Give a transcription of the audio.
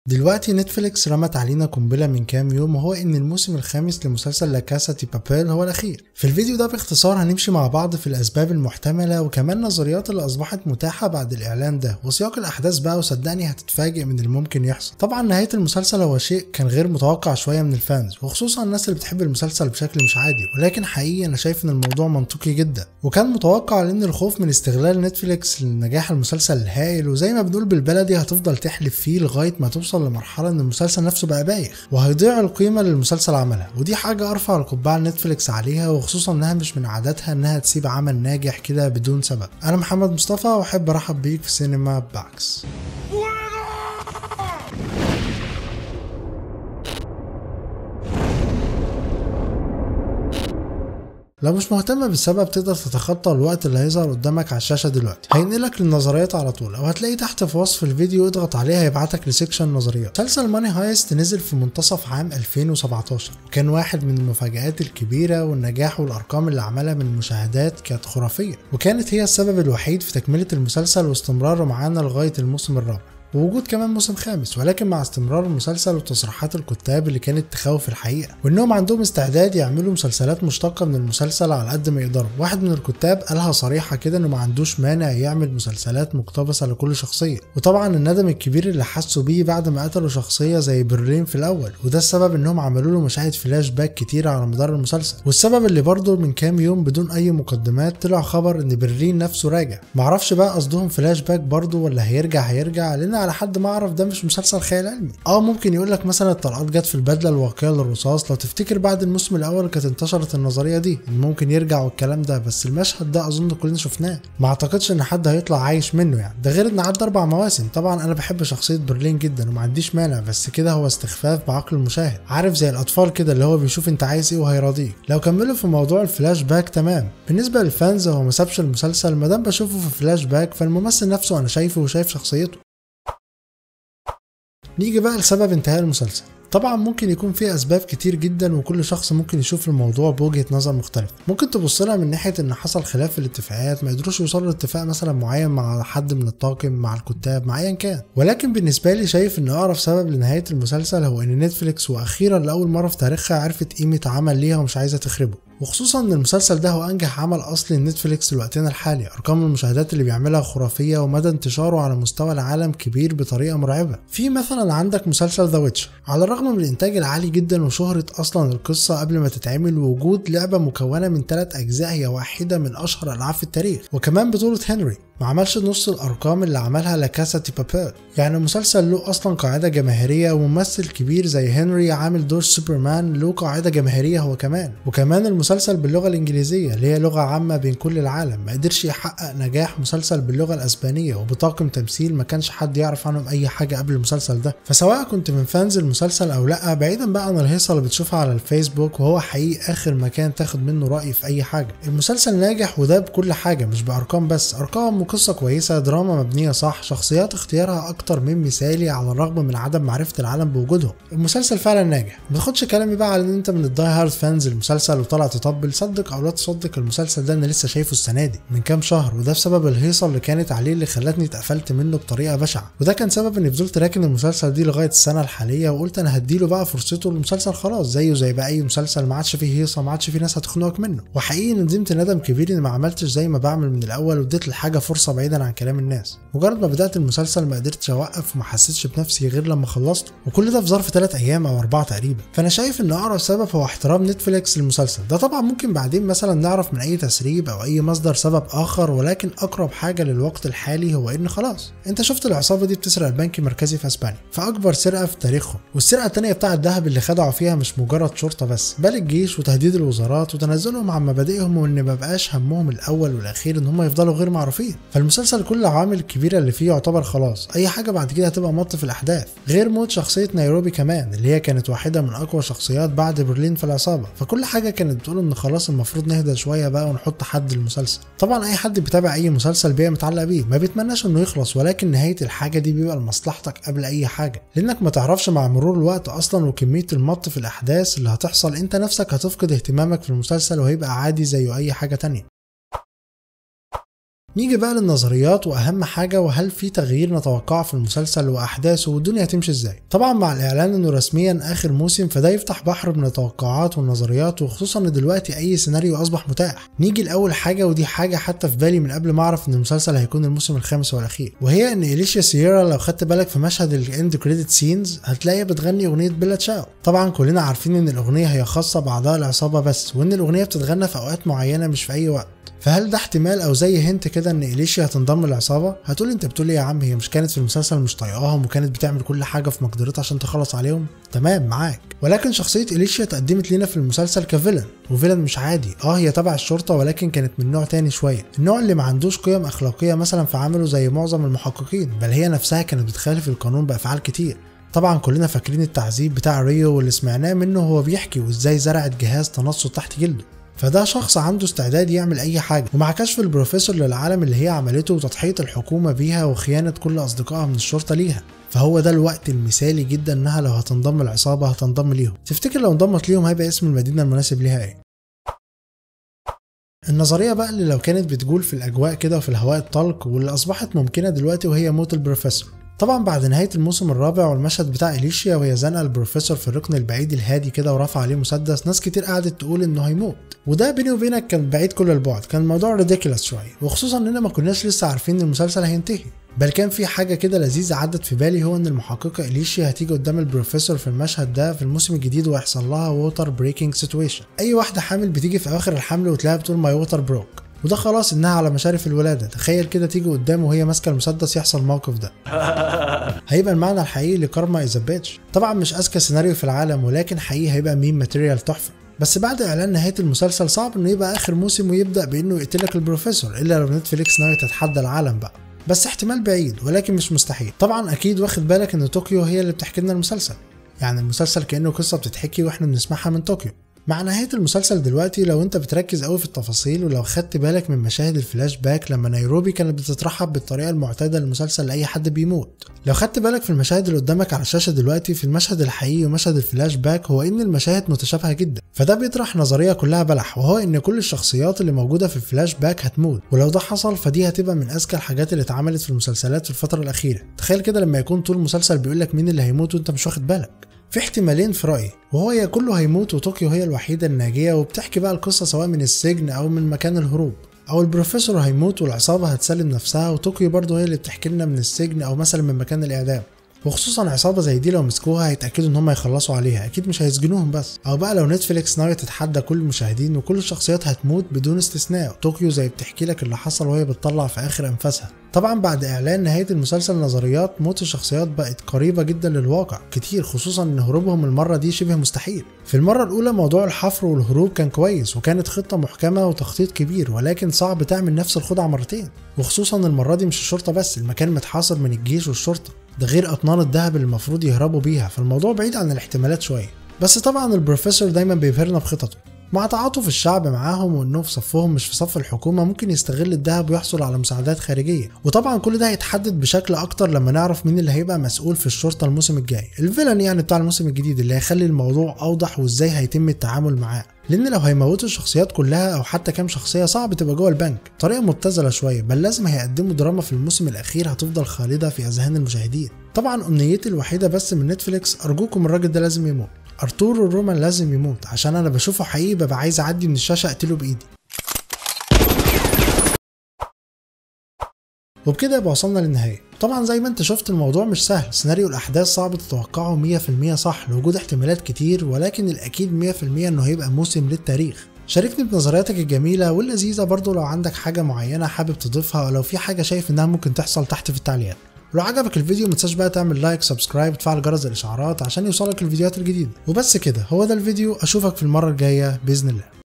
دلوقتي نتفليكس رمت علينا قنبله من كام يوم وهو ان الموسم الخامس لمسلسل لا كاسا دي بابيل هو الاخير في الفيديو ده باختصار هنمشي مع بعض في الاسباب المحتمله وكمان نظريات اللي اصبحت متاحه بعد الاعلان ده وسياق الاحداث بقى وصدقني هتتفاجئ من اللي ممكن يحصل طبعا نهايه المسلسل هو شيء كان غير متوقع شويه من الفانز وخصوصا الناس اللي بتحب المسلسل بشكل مش عادي ولكن حقيقي انا شايف ان الموضوع منطقي جدا وكان متوقع لان الخوف من استغلال نتفليكس لنجاح المسلسل الهائل وزي ما بنقول بالبلدي هتفضل تحلف فيه لغايه ما توصل لمرحله ان المسلسل نفسه بقى بايخ وهيضيع القيمه اللي المسلسل عملها ودي حاجه ارفع القبعه لنتفليكس عليها وخصوصا انها مش من عاداتها انها تسيب عمل ناجح كده بدون سبب انا محمد مصطفى واحب ارحب بيك في سينما باكس لو مش مهتم بالسبب تقدر تتخطى الوقت اللي هيظهر قدامك على الشاشه دلوقتي هينقلك للنظريات على طول او هتلاقي تحت في وصف الفيديو اضغط عليه هيبعتك لسيكشن نظريات مسلسل ماني هايست نزل في منتصف عام 2017 وكان واحد من المفاجآت الكبيره والنجاح والارقام اللي عملها من المشاهدات كانت خرافيه وكانت هي السبب الوحيد في تكمله المسلسل واستمراره معانا لغايه الموسم الرابع ووجود كمان موسم خامس ولكن مع استمرار المسلسل وتصريحات الكتاب اللي كانت تخوف الحقيقه وانهم عندهم استعداد يعملوا مسلسلات مشتقه من المسلسل على قد ما يقدروا واحد من الكتاب قالها صريحه كده انه ما عندوش مانع يعمل مسلسلات مقتبسه لكل شخصيه وطبعا الندم الكبير اللي حسوا بيه بعد ما قتلوا شخصيه زي برلين في الاول وده السبب انهم عملوا له مشاهد فلاش باك كتيره على مدار المسلسل والسبب اللي برضه من كام يوم بدون اي مقدمات طلع خبر ان برلين نفسه راجع معرفش بقى قصدهم فلاش باك برضه ولا هيرجع هيرجع لان على حد ما اعرف ده مش مسلسل خيال علمي اه ممكن يقول لك مثلا الطلقات جت في البدله الواقيه للرصاص لو تفتكر بعد الموسم الاول كانت انتشرت النظريه دي ان ممكن يرجع والكلام ده بس المشهد ده اظن كلنا شفناه ما اعتقدش ان حد هيطلع عايش منه يعني ده غير ان عدى اربع مواسم طبعا انا بحب شخصيه برلين جدا وما عنديش مانع بس كده هو استخفاف بعقل المشاهد عارف زي الاطفال كده اللي هو بيشوف انت عايز ايه وهيراضيك لو كملوا في موضوع الفلاش باك تمام بالنسبه للفانز هو ما سابش المسلسل ما دام بشوفه في فلاش باك فالممثل نفسه انا شايفه وشايف شخصيته نيجي بقى لسبب انتهاء المسلسل طبعا ممكن يكون في اسباب كتير جدا وكل شخص ممكن يشوف الموضوع بوجهه نظر مختلفه ممكن تبص لها من ناحيه ان حصل خلاف في الاتفاقات ما قدروش يوصلوا لاتفاق مثلا معين مع حد من الطاقم مع الكتاب مع ايا كان ولكن بالنسبه لي شايف ان اقرب سبب لنهايه المسلسل هو ان نتفليكس واخيرا لاول مره في تاريخها عرفت قيمه عمل ليها ومش عايزه تخربه وخصوصا ان المسلسل ده هو انجح عمل اصلي لنتفليكس لوقتنا الحالي ارقام المشاهدات اللي بيعملها خرافيه ومدى انتشاره على مستوى العالم كبير بطريقه مرعبه في مثلا عندك مسلسل ذا ويتشر على الرغم من الانتاج العالي جدا وشهره اصلا القصه قبل ما تتعمل ووجود لعبه مكونه من ثلاث اجزاء هي واحده من اشهر العاب في التاريخ وكمان بطوله هنري ما عملش نص الارقام اللي عملها لاكاسا دي بابيل يعني مسلسل له اصلا قاعده جماهيريه وممثل كبير زي هنري عامل دور سوبرمان له قاعده جماهيريه هو كمان وكمان المسلسل باللغه الانجليزيه اللي هي لغه عامه بين كل العالم ما قدرش يحقق نجاح مسلسل باللغه الاسبانيه وبطاقم تمثيل ما كانش حد يعرف عنهم اي حاجه قبل المسلسل ده فسواء كنت من فانز المسلسل او لا بعيدا بقى عن الهيصه اللي بتشوفها على الفيسبوك وهو حقيقي اخر مكان تاخد منه راي في اي حاجه المسلسل ناجح وده بكل حاجه مش بارقام بس ارقام وقصه كويسه دراما مبنيه صح شخصيات اختيارها اكتر من مثالي على الرغم من عدم معرفه العالم بوجودهم المسلسل فعلا ناجح ما تاخدش كلامي بقى على ان انت من الداي هارد فانز المسلسل وطلع تطبل صدق او لا تصدق المسلسل ده انا لسه شايفه السنه دي من كام شهر وده بسبب الهيصه اللي كانت عليه اللي خلتني اتقفلت منه بطريقه بشعه وده كان سبب اني فضلت راكن المسلسل دي لغايه السنه الحاليه وقلت انا هديله بقى فرصته المسلسل خلاص زيه زي بقى اي مسلسل ما عادش فيه هيصه ما عادش فيه ناس هتخنقك منه وحقيقي ندمت ندم كبير اني ما عملتش زي ما بعمل من الاول واديت الحاجه فرصه بعيدا عن كلام الناس مجرد ما بدات المسلسل ما قدرتش اوقف وما حسيتش بنفسي غير لما خلصته وكل ده في ظرف 3 ايام او 4 تقريبا فانا شايف ان اقرب سبب هو احترام نتفليكس للمسلسل ده طبعا ممكن بعدين مثلا نعرف من اي تسريب او اي مصدر سبب اخر ولكن اقرب حاجه للوقت الحالي هو ان خلاص انت شفت العصابه دي بتسرق البنك المركزي في اسبانيا فاكبر سرقه في تاريخهم والسرقه الثانيه بتاع الذهب اللي خدعوا فيها مش مجرد شرطه بس بل الجيش وتهديد الوزارات وتنازلهم عن مبادئهم وان ما بقاش همهم الاول والاخير ان هم يفضلوا غير معروفين فالمسلسل كل العوامل الكبيره اللي فيه يعتبر خلاص اي حاجه بعد كده هتبقى مط في الاحداث غير موت شخصيه نيروبي كمان اللي هي كانت واحده من اقوى شخصيات بعد برلين في العصابه فكل حاجه كانت بتقول ان خلاص المفروض نهدى شويه بقى ونحط حد للمسلسل طبعا اي حد بيتابع اي مسلسل بيبقى متعلق بيه ما بيتمناش انه يخلص ولكن نهايه الحاجه دي بيبقى لمصلحتك قبل اي حاجه لانك ما تعرفش مع مرور الوقت اصلا وكميه المط في الاحداث اللي هتحصل انت نفسك هتفقد اهتمامك في المسلسل وهيبقى عادي زيه اي حاجه تانية نيجي بقى للنظريات واهم حاجه وهل في تغيير نتوقعه في المسلسل واحداثه والدنيا هتمشي ازاي طبعا مع الاعلان انه رسميا اخر موسم فده يفتح بحر من التوقعات والنظريات وخصوصا ان دلوقتي اي سيناريو اصبح متاح نيجي لاول حاجه ودي حاجه حتى في بالي من قبل ما اعرف ان المسلسل هيكون الموسم الخامس والاخير وهي ان اليشيا سييرا لو خدت بالك في مشهد الاند كريدت سينز هتلاقيها بتغني اغنيه بيلا تشاو طبعا كلنا عارفين ان الاغنيه هي خاصه باعضاء العصابه بس وان الاغنيه بتتغنى في اوقات معينه مش في اي وقت فهل ده احتمال او زي هنت كده ان اليشيا هتنضم للعصابه هتقول انت بتقول ايه يا عم هي مش كانت في المسلسل مش طايقاهم وكانت بتعمل كل حاجه في مقدرتها عشان تخلص عليهم تمام معاك ولكن شخصيه اليشيا تقدمت لنا في المسلسل كفيلن وفيلن مش عادي اه هي تبع الشرطه ولكن كانت من نوع تاني شويه النوع اللي ما عندوش قيم اخلاقيه مثلا في عمله زي معظم المحققين بل هي نفسها كانت بتخالف القانون بافعال كتير طبعا كلنا فاكرين التعذيب بتاع ريو واللي سمعناه منه وهو بيحكي وازاي زرعت جهاز تنصت تحت جلده فده شخص عنده استعداد يعمل اي حاجه ومع كشف البروفيسور للعالم اللي هي عملته وتضحيه الحكومه بيها وخيانه كل اصدقائها من الشرطه ليها فهو ده الوقت المثالي جدا انها لو هتنضم العصابه هتنضم ليهم تفتكر لو انضمت ليهم هيبقى اسم المدينه المناسب ليها ايه النظرية بقى اللي لو كانت بتجول في الأجواء كده وفي الهواء الطلق واللي أصبحت ممكنة دلوقتي وهي موت البروفيسور طبعا بعد نهاية الموسم الرابع والمشهد بتاع إليشيا وهي زنقة البروفيسور في الركن البعيد الهادي كده ورفع عليه مسدس ناس كتير قعدت تقول إنه هيموت وده بيني وبينك كان بعيد كل البعد كان الموضوع ريديكولاس شوية وخصوصا إننا ما كناش لسه عارفين إن المسلسل هينتهي بل كان في حاجة كده لذيذة عدت في بالي هو إن المحققة إليشيا هتيجي قدام البروفيسور في المشهد ده في الموسم الجديد ويحصل لها ووتر بريكنج سيتويشن أي واحدة حامل بتيجي في أواخر الحمل وتلاقيها بتقول ماي ووتر بروك وده خلاص انها على مشارف الولاده تخيل كده تيجي قدامه وهي ماسكه المسدس يحصل الموقف ده هيبقى المعنى الحقيقي لكارما از بيتش طبعا مش اذكى سيناريو في العالم ولكن حقيقي هيبقى ميم ماتيريال تحفه بس بعد اعلان نهايه المسلسل صعب انه يبقى اخر موسم ويبدا بانه يقتلك البروفيسور الا لو نتفليكس ناوي تتحدى العالم بقى بس احتمال بعيد ولكن مش مستحيل طبعا اكيد واخد بالك ان طوكيو هي اللي بتحكي لنا المسلسل يعني المسلسل كانه قصه بتتحكي واحنا بنسمعها من طوكيو مع نهاية المسلسل دلوقتي لو انت بتركز قوي في التفاصيل ولو خدت بالك من مشاهد الفلاش باك لما نيروبي كانت بتترحب بالطريقة المعتادة للمسلسل لأي حد بيموت لو خدت بالك في المشاهد اللي قدامك على الشاشة دلوقتي في المشهد الحقيقي ومشهد الفلاش باك هو ان المشاهد متشابهة جدا فده بيطرح نظرية كلها بلح وهو ان كل الشخصيات اللي موجودة في الفلاش باك هتموت ولو ده حصل فدي هتبقى من اذكى الحاجات اللي اتعملت في المسلسلات في الفترة الأخيرة تخيل كده لما يكون طول المسلسل بيقولك مين اللي هيموت وانت مش واخد بالك في احتمالين في رأيي وهو يا كله هيموت وطوكيو هي الوحيدة الناجية وبتحكي بقى القصة سواء من السجن أو من مكان الهروب أو البروفيسور هيموت والعصابة هتسلم نفسها وطوكيو برضه هي اللي بتحكي لنا من السجن أو مثلا من مكان الإعدام وخصوصا عصابة زي دي لو مسكوها هيتأكدوا ان هم يخلصوا عليها اكيد مش هيسجنوهم بس او بقى لو نتفليكس ناوية تتحدى كل المشاهدين وكل الشخصيات هتموت بدون استثناء طوكيو زي بتحكي لك اللي حصل وهي بتطلع في اخر انفاسها طبعا بعد اعلان نهاية المسلسل نظريات موت الشخصيات بقت قريبة جدا للواقع كتير خصوصا ان هروبهم المرة دي شبه مستحيل في المرة الاولى موضوع الحفر والهروب كان كويس وكانت خطة محكمة وتخطيط كبير ولكن صعب تعمل نفس الخدعة مرتين وخصوصا المرة دي مش الشرطة بس المكان متحاصر من الجيش والشرطة ده غير اطنان الذهب اللي المفروض يهربوا بيها فالموضوع بعيد عن الاحتمالات شويه بس طبعا البروفيسور دايما بيبهرنا بخططه مع تعاطف الشعب معاهم وانه في صفهم مش في صف الحكومه ممكن يستغل الذهب ويحصل على مساعدات خارجيه وطبعا كل ده هيتحدد بشكل اكتر لما نعرف مين اللي هيبقى مسؤول في الشرطه الموسم الجاي الفيلن يعني بتاع الموسم الجديد اللي هيخلي الموضوع اوضح وازاي هيتم التعامل معاه لان لو هيموتوا الشخصيات كلها او حتى كام شخصيه صعب تبقى جوه البنك طريقه مبتذله شويه بل لازم هيقدموا دراما في الموسم الاخير هتفضل خالده في اذهان المشاهدين طبعا امنيتي الوحيده بس من نتفليكس ارجوكم الراجل ده لازم يموت ارتورو رومان لازم يموت عشان انا بشوفه حقيقي ببقى عايز اعدي من الشاشه اقتله بايدي وبكده يبقى وصلنا للنهايه طبعا زي ما انت شفت الموضوع مش سهل سيناريو الاحداث صعب تتوقعه 100% صح لوجود احتمالات كتير ولكن الاكيد 100% انه هيبقى موسم للتاريخ شاركني بنظرياتك الجميله واللذيذه برضو لو عندك حاجه معينه حابب تضيفها او لو في حاجه شايف انها ممكن تحصل تحت في التعليقات ولو عجبك الفيديو متنساش بقى تعمل لايك سبسكرايب وتفعل جرس الاشعارات عشان يوصلك الفيديوهات الجديده وبس كده هو ده الفيديو اشوفك في المره الجايه باذن الله